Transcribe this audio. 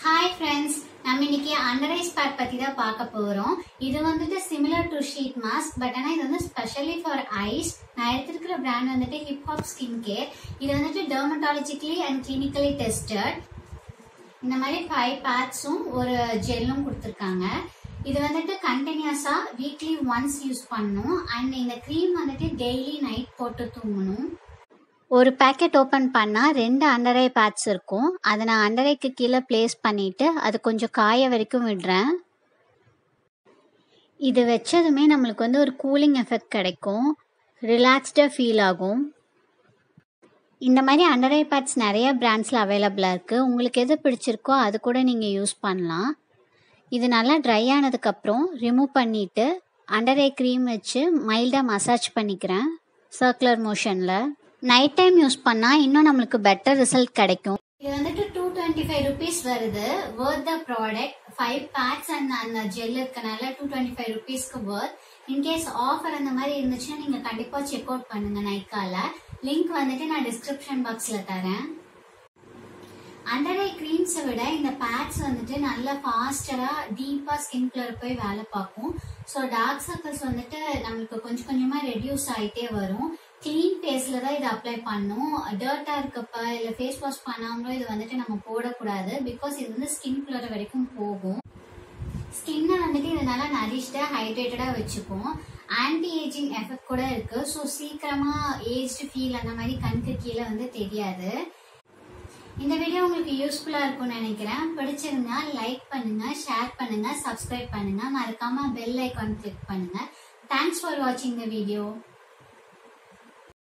hi friends நம்ம இன்னைக்கு under ice back பத்தி தான் பார்க்க போறோம் இது வந்துட்டு similar to sheet mask but ஆனால் இது வந்து ஸ்பெஷலி ஃபார் ஐஸ் நான் எடுத்திருக்கிற பிராண்ட் வந்துட்டு ஹிப் ஹாப் ஸ்கின் கேர் இது வந்துட்டு டெர்மட்டாலஜிக்கலி அண்ட் கிளினிக்கலி டெஸ்டட் இந்த மாதிரி ஃபைவ் பேட்ஸும் ஒரு ஜெல்லும் கொடுத்துருக்காங்க இது வந்துட்டு கண்டினியூஸா வீக்லி ஒன்ஸ் யூஸ் பண்ணணும் அண்ட் இந்த க்ரீம் வந்துட்டு டெய்லி நைட் போட்டு தூங்கணும் ஒரு பேக்கெட் ஓப்பன் பண்ணால் ரெண்டு அண்டரை பேட்ஸ் இருக்கும் அதை நான் அண்டரைக்கு கீழே ப்ளேஸ் பண்ணிவிட்டு அது கொஞ்சம் காய வரைக்கும் விடுறேன் இது வச்சதுமே நம்மளுக்கு வந்து ஒரு கூலிங் எஃபெக்ட் கிடைக்கும் ரிலாக்ஸ்டாக ஃபீல் ஆகும் இந்த மாதிரி அண்டரை பேட்ஸ் நிறைய பிராண்ட்ஸில் அவைலபிளாக இருக்குது உங்களுக்கு எது பிடிச்சிருக்கோ அது கூட நீங்கள் யூஸ் பண்ணலாம் இது நல்லா ட்ரை ஆனதுக்கப்புறம் ரிமூவ் பண்ணிவிட்டு அண்டரை க்ரீம் வச்சு மைல்டாக மசாஜ் பண்ணிக்கிறேன் சர்க்குலர் மோஷனில் நைட் டைம் யூஸ் பண்ணால் இன்னும் நம்மளுக்கு பெட்டர் ரிசல்ட் கிடைக்கும் இது வந்துட்டு டூ டுவெண்ட்டி ஃபைவ் ருபீஸ் வருது worth the product five packs and அந்த ஜெல் இருக்கனால டூ டுவெண்ட்டி ஃபைவ் ருபீஸ்க்கு வர்த் இன்கேஸ் ஆஃபர் அந்த மாதிரி இருந்துச்சுன்னா நீங்கள் கண்டிப்பாக செக் அவுட் பண்ணுங்க நைக்கால லிங்க் வந்துட்டு நான் டிஸ்கிரிப்ஷன் பாக்ஸில் தரேன் அண்டர் ஐ க்ரீம்ஸை விட இந்த பேட்ஸ் வந்துட்டு நல்லா ஃபாஸ்டராக டீப்பாக ஸ்கின்குள்ளே போய் வேலை பார்க்கும் ஸோ டார்க் சர்க்கிள்ஸ் வந்துட்டு நம்மளுக்கு கொஞ்சம் கொஞ்சமாக ரெடியூஸ் ஆகிட்டே வரும் க்ளீன் ஃபேஸில் தான் இது அப்ளை பண்ணும் டர்ட்டாக இருக்கப்ப இல்லை ஃபேஸ் வாஷ் பண்ணாமலோ இது வந்துட்டு நம்ம போடக்கூடாது பிகாஸ் இது வந்து ஸ்கின்குள்ளே வரைக்கும் போகும் ஸ்கின்னை வந்துட்டு இது நல்லா நரிஷ்டாக ஹைட்ரேட்டடாக வச்சுக்கும் ஆன்டி ஏஜிங் எஃபெக்ட் கூட இருக்கு ஸோ சீக்கிரமாக ஏஜ்டு ஃபீல் அந்த மாதிரி கண்ணுக்கு கீழே வந்து தெரியாது இந்த வீடியோ உங்களுக்கு யூஸ்ஃபுல்லா இருக்கும்னு நினைக்கிறேன் பிடிச்சிருந்தா லைக் பண்ணுங்க ஷேர் பண்ணுங்க சப்ஸ்கிரைப் பண்ணுங்க மறக்காம பெல் ஐக்கான் கிளிக் பண்ணுங்க தேங்க்ஸ் ஃபார் வாட்சிங் த வீடியோ